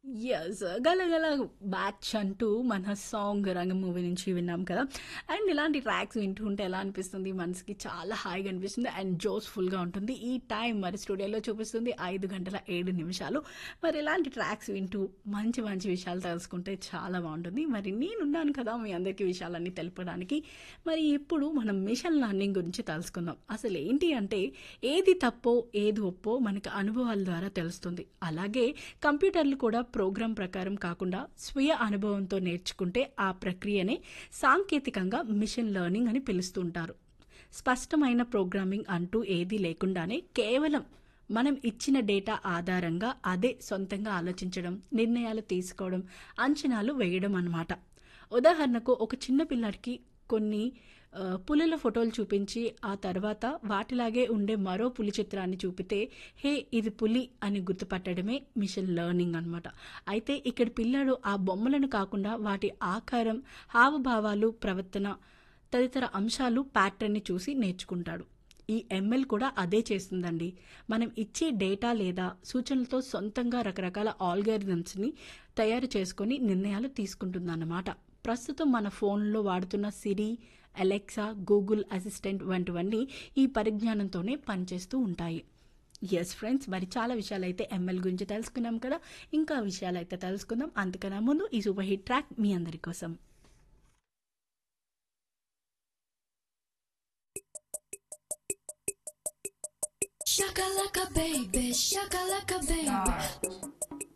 Yes. 'గలగల batch' అంటూ మన సాంగ్ 'రంగం' మూవీ నుంచి విన్నాం కదా! అండ్ ఇలాంటి ట్రాక్స్ వింటూ ఉంటే ఎలా అనిపిస్తుంది? మనసుకి చాలా హాయిగా అనిపిస్తుంది. అండ్ జోష్‌ఫుల్‌గా ఉంటుంది. ఈ టైం మరి స్టూడియోలో చూపిస్తుంది 5 గంటల 7 నిమిషాలు. మరి ఇలాంటి ట్రాక్స్ వింటూ మంచి మంచి విషయాలు తెలుసుకుంటే చాలా బావుంటుంది. మరి నేనున్నాను కదా మీ అందరికీ విషయాలన్నీ తెలపడానికి. మరి ఇప్పుడు మనం మిషన్ లెర్నింగ్ గురించి తెలుసుకుందాం. అసలు ఏంటి అంటే ఏది తప్పో, ఏది ఒప్పో మనకి అనుభవాల ద్వారా తెలుస్తుంది. అలాగే కంప్యూటర్లు కూడా ప్రోగ్రామ్ ప్రకారం కాకుండా స్వీయ అనుభవంతో నేర్చుకుంటే ఆ ప్రక్రియనే సాంకేతికంగా మిషన్ లెర్నింగ్ అని పిలుస్తుంటారు. స్పష్టమైన ప్రోగ్రామింగ్ అంటూ ఏదీ లేకుండానే కేవలం మనం ఇచ్చిన డేటా ఆధారంగా అదే సొంతంగా ఆలోచించడం, నిర్ణయాలు తీసుకోవడం, అంచనాలు వేయడం అన్నమాట. ఉదాహరణకు ఒక చిన్న పిల్లాడికి కొన్ని ఆహ్, పులుల ఫోటోలు చూపించి ఆ తర్వాత వాటిలాగే ఉండే మరో పులి చిత్రాన్ని చూపితే హే! ఇది పులి అని గుర్తుపట్టడమే మిషన్ లెర్నింగ్ అన్నమాట. అయితే ఇక్కడ పిల్లాడు ఆ బొమ్మలను కాకుండా వాటి ఆకారం, హావభావాలు, ప్రవర్తన తదితర అంశాలు ప్యాటర్న్‌ని చూసి నేర్చుకుంటాడు. ఈ ఎంఎల్ కూడా అదే చేస్తుందండి. మనం ఇచ్చే డేటా లేదా సూచనలతో సొంతంగా రకరకాల ఆల్గారిథమ్స్‌ని తయారు చేసుకొని నిర్ణయాలు తీసుకుంటుందన్నమాట. ప్రస్తుతం మన ఫోన్‌లో వాడుతున్న సిరి, అలెక్సా, గూగుల్ అసిస్టెంట్ వంటివన్నీ ఈ పరిజ్ఞానంతోనే పనిచేస్తూ ఉంటాయి. యెస్ ఫ్రెండ్స్ మరి చాలా విషయాలైతే ఎంఎల్ గురించి తెలుసుకున్నాం కదా! ఇంకా విషయాలైతే తెలుసుకుందాం. అంతకన్నా ముందు ఈ సూపర్ హిట్ ట్రాక్ మీ అందరి కోసం. Shakalaka baby, shakalaka baby.